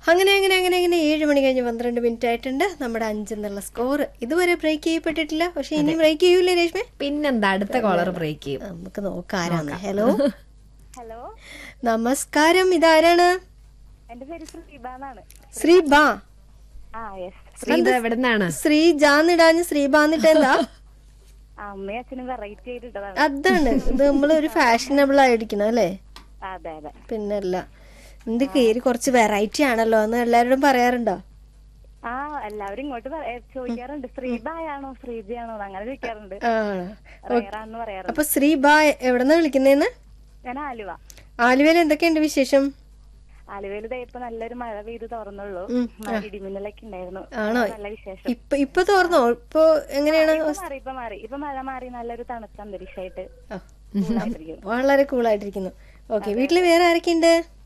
അങ്ങനെ അങ്ങനെ അങ്ങനെ അങ്ങനെ ഏഴ് മണി കഴിഞ്ഞ് പന്ത്രണ്ട് മിനിറ്റ് ആയിട്ടുണ്ട് നമ്മുടെ അഞ്ചെന്നുള്ള സ്കോർ ഇതുവരെ ബ്രേക്ക് ചെയ്യപ്പെട്ടിട്ടില്ല പക്ഷെ ഇനി ബ്രേക്ക് ചെയ്യൂലേ രേഷ്മേ പിന്നെന്താ അടുത്ത കോളർ ബ്രേക്ക് ചെയ്യും നമുക്ക് നോക്കാം ആരാന്ന് ഹലോ ഹലോ നമസ്കാരം ഇതാരാണ് എന്റെ പേര് ശ്രീബ എന്നാണ് ശ്രീ ബാ ആ യെസ് ശ്രീത എവിടുന്നാണ് ശ്രീ ജാന്നിടാഞ്ഞ് ശ്രീ ബാന്നിട്ട് എന്താ അമ്മയും അച്ഛനും വെറൈറ്റി ആയിട്ട് ഇട്ടതാണ് അതാണ് ഇത് നമ്മൾ ഒരു ഫാഷനബിൾ ആയിരിക്കണം അല്ലേ അതെ അതെ പിന്നല്ല എന്റെ പേര് കുറച്ച് വെറൈറ്റി ആണല്ലോ എന്ന് എല്ലാവരോടും പറയാറുണ്ടോ ആ എല്ലാവരും ഇങ്ങോട്ട് പറ- ഏ, ചോദിക്കാറുണ്ട് ശ്രീബായാണോ ശ്രീജയാണോ അങ്ങനെ ചോദിക്കാറുണ്ട് ആ റയറാന്ന് പറയാറുണ്ട് അപ്പൊ ശ്രീ ബാ എവിടെന്നാ വിളിക്കുന്നേന്ന് ഞാൻ ആലുവ ആലുവയിൽ എന്തൊക്കെയുണ്ട് വിശേഷം ആലുവയിൽ ദേ ഇപ്പൊ നല്ലൊരു മഴ പെയ്ത് തുറന്നുള്ളൂ മഴ ഇടിമിന്നലൊക്കെ ഉണ്ടായിരുന്നു ആണോ നല്ല വിശേഷം ഇപ്പൊ ഇപ്പൊ തോർന്നോ ഇപ്പൊ എങ്ങനെയാണ് ഇപ്പൊ മാറി ഇപ്പൊ മാറി ഇപ്പൊ മഴ മാറി നല്ലൊരു തണുത്ത അന്തരീക്ഷമായിട്ട് ആ, ചൂടായിട്ടിരിക്കുന്നു. വളരെ കൂളായിട്ടിരിക്കുന്നു ഓക്കെ വീട്ടില് വേറെ ആരൊക്കെയുണ്ട്